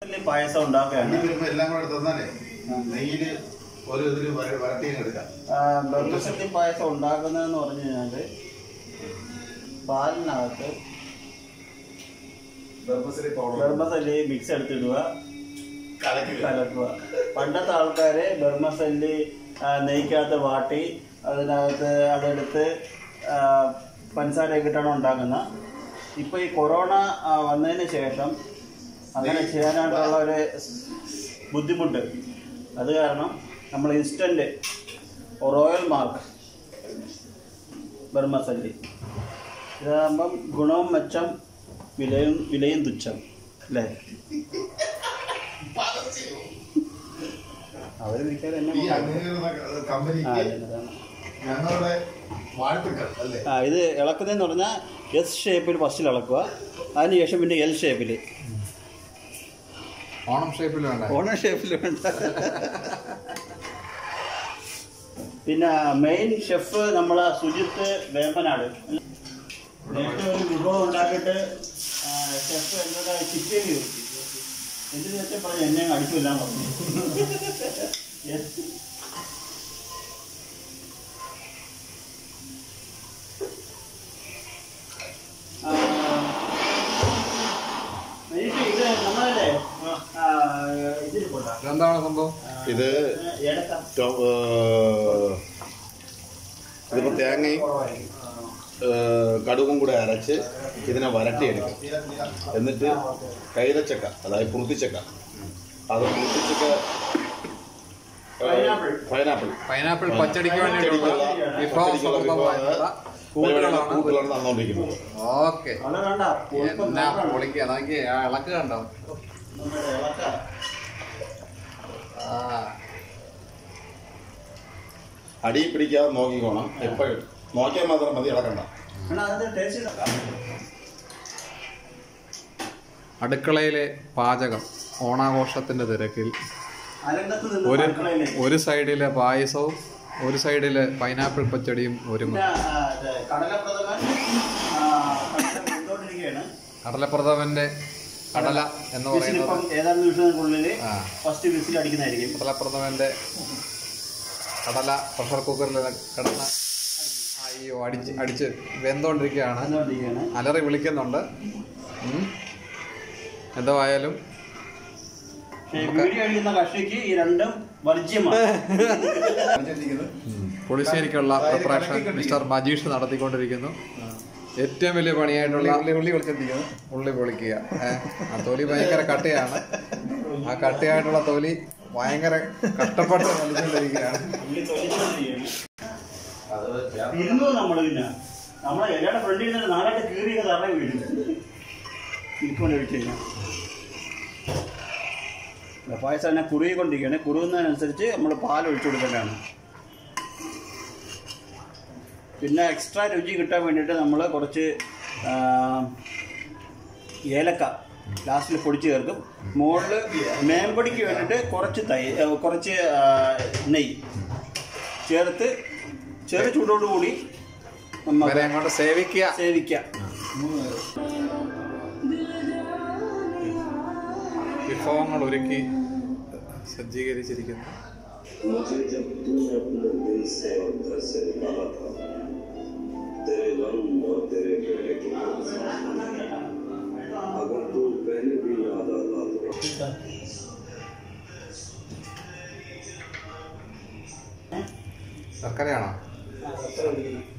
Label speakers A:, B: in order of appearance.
A: വലിയ പായസം ഉണ്ടാക്കുകയാണ്
B: വരുമ്പോ എല്ലാം കൂടെ തന്നാലേ നെയ്യില് ഒരു ഇതില് വര- വരട്ടിയും എടുക്കാം
A: ബർമസല്ലി പായസം ഉണ്ടാക്കുന്നതെന്ന് പറഞ്ഞു കഴിഞ്ഞാൽ പാലിനകത്ത് ബർമസല്ലി മിക്സ് എടുത്തിടുക കലക്കുക പണ്ടത്തെ ആൾക്കാര് ബർമസല്ലി ആ, നെയ്ക്കകത്ത് വാട്ടി അതിനകത്ത് അതെടുത്ത് ആ, പഞ്ചസാരയൊക്കെ ഇട്ടാണ് ഉണ്ടാക്കുന്നത് ഇപ്പൊ ഈ കൊറോണ ആ, വന്നതിന് ശേഷം അങ്ങനെ ചെയ്യാനായിട്ടുള്ള ഒരു ബുദ്ധിമുട്ട് അത് കാരണം നമ്മൾ ഇൻസ്റ്റന്റ് റോയൽ മാർക്ക് ബർമസല്ലി ഇതാകുമ്പം ഗുണവും മെച്ചം വിലയും വിലയും തുച്ഛം അല്ലേ അവർ മിക്കവാറും എന്നെ
B: ഈ അംഗീകൃത
A: ആ,
B: കമ്പനിക്ക്
A: അതെ, അതാണ്.
B: ഞങ്ങളുടെ വാഴ്ത്തുക്കൾ അല്ലേ
A: ആ ഇത് ഇളക്കുന്നതെന്ന് പറഞ്ഞാൽ എസ് ഷേപ്പിൽ ഫസ്റ്റിൽ ഇളക്കുക അതിനുശേഷം പിന്നെ എൽ ഷേപ്പിൽ
C: ഓണം ഷേപ്പിൽ വേണ്ട
A: ഓണ ഷേപ്പിൽ വേണ്ട പിന്നെ മെയിൻ ഷെഫ് നമ്മളെ സുജിത്ത് വേമ്പനാട് നേരത്തെ ഒരു വിഭവം ഉണ്ടാക്കിയിട്ട് ഷെഫ് എന്നോട് ചിക്കൻ ചോദിച്ചു എന്തിനു വെച്ചാൽ പറഞ്ഞു എന്നെ അങ്ങ് അടിച്ചില്ലാന്ന് പറഞ്ഞു Yes. ആ, എനിക്ക് ഇത് നമ്മളല്ലേ ആ, ഇതിൽ പോട്ടാ
C: ഇതെന്താണ് സംഭവം
B: ഇത്
A: ഏലക്ക
B: ടൊ- ഏഹ്, ഇതിപ്പോ തേങ്ങയും ഏഹ്, കടുകും കൂടെ അരച്ച് ഇതിനെ വരട്ടിയെടുക്കും എന്നിട്ട് കൈതച്ചക്ക അതായത് കുറുത്തിച്ചക്ക അത് കുറുത്തിച്ചക്ക
A: പൈനാപ്പിൾ.
B: പൈനാപ്പിൾ
C: പൈനാപ്പിൾ പച്ചടിക്ക് വേണ്ടിയിട്ടുള്ള വിഭവ
B: പച്ചടിക്കുള്ള
C: സമൃദ്ധമായിട്ടുള്ള
B: പരിപാടികളാണ്
C: കൂട്ടുകളാണ്
B: കൂട്ടുകളാണ് തന്നുകൊണ്ടിരിക്കുന്നത്
C: ഓക്കെ
A: അവിടെ കണ്ട പുഴുക്കം
C: എന്നാ
A: മാത്രമാണ്.
C: പൊളിക്കുക നോക്കി ആ ഇളക്ക് കണ്ടോ
A: നമ്മുടെ ഏലക്ക.
C: ആ
B: അടി പിടിക്കാതെ നോക്കിക്കോണം എപ്പോഴും നോക്കിയാൽ മാത്രം മതി ഇളക്കണ്ട
A: എന്നാ അതിന്റെ ടേസ്റ്റ് ഇതാ.
C: അടുക്കളയിലെ പാചകം ഓണാഘോഷത്തിന്റെ തിരക്കിൽ
A: അരങ്ങത്ത് നിന്ന്
C: ഒരു
A: അടുക്കളയിലേക്ക്.
C: ഒരു സൈഡിലെ പായസവും ഒരു സൈഡിലെ പൈനാപ്പിൾ പച്ചടിയും
A: പിന്നെ
C: ഒരുങ്ങും
A: ആ, ഇത് കടലപ്രഥമൻ ആ, കടല വെന്തുകൊണ്ടിരിക്കുകയാണ്.
C: കടലപ്രഥമന്റെ കടല എന്ന്
A: വിസിലിപ്പം
C: പറയുന്നത്
A: ഏതാനും നിമിഷങ്ങൾക്കുള്ളിൽ
C: ആ.
A: ഫസ്റ്റ് വിസിൽ അടിക്കുന്നതായിരിക്കും
C: കടലപ്രഥമന്റെ കടല പ്രഷർ കുക്കറിൽ കിടന്ന് അയ്യോ അടിച്ച് അടിച്ച് വെന്തോണ്ടിരിക്കുകയാണ്
A: വെന്തുകൊണ്ടിരിക്കുകയാണ്
C: അലറി വിളിക്കുന്നുണ്ട് ഉം. എന്തോ ആയാലും
A: പക്ഷേ ഈ വീഡിയോ അടിക്കുന്ന കക്ഷിക്ക് ഈ രണ്ടും വർജ്യമാണ്
C: പുളിശ്ശേരിക്കുള്ള പ്രിപ്പറേഷൻ മിസ്റ്റർ മജീഷ് നടത്തിക്കൊണ്ടിരിക്കുന്നു ഏറ്റവും വലിയ പണിയായിട്ടുള്ള ഉള്ളി പൊളിച്ചെത്തിക്കുന്നു ഉള്ളി പൊളിക്കുക ഏ, ആ തൊലി ഭയങ്കര കട്ടയാണ് ആ കട്ടയായിട്ടുള്ള തൊലി ഭയങ്കര കഷ്ടപ്പെട്ട് വലിച്ചുകൊണ്ടിരിക്കുകയാണ്
A: ഉള്ളി തൊലിച്ചുകൊണ്ടിരിക്കുകയാണ്. ഇരുന്നു നമ്മള് പിന്നെ നമ്മളെ എല്ലാവരുടെ ഫ്രണ്ടിൽ നിന്ന് നാലായിട്ട് കീറിയൊക്കെ തറ വീഴും ഇരിക്കൊണ്ട് ഒഴിച്ചു കഴിഞ്ഞാൽ പായസം തന്നെ കുറുകിക്കൊണ്ടിരിക്കുകയാണ് കുറുകുന്നതിനനുസരിച്ച് നമ്മൾ പാൽ ഒഴിച്ചു കൊടുക്കേണ്ടതാണ് പിന്നെ എക്സ്ട്രാ രുചി കിട്ടാൻ വേണ്ടിയിട്ട് നമ്മൾ കുറച്ച് ആ, ഏലക്ക ലാസ്റ്റിൽ പൊടിച്ച് ചേർക്കും മുകളിൽ മേമ്പൊടിക്ക് വേണ്ടിയിട്ട് കുറച്ച് തൈ ഏ, കുറച്ച് ആ, നെയ്യ് ചേർത്ത് ചെറു ചൂടോടുകൂടി
C: വരെ
A: നമുക്ക്
C: അങ്ങോട്ട് സേവിക്കുക
A: സേവിക്കാം
C: വിഭവങ്ങൾ ഒരുക്കി സജ്ജീകരിച്ചിരിക്കുന്നു
D: मुझे जब तूने अपने दिल से और घर से निकाला था तेरे गम और तेरे बेटे को अगर तू पहले भी याद आता तो
C: ശർക്കരയാണോ
A: ആ, അത്ര ഒഴിക്കണം.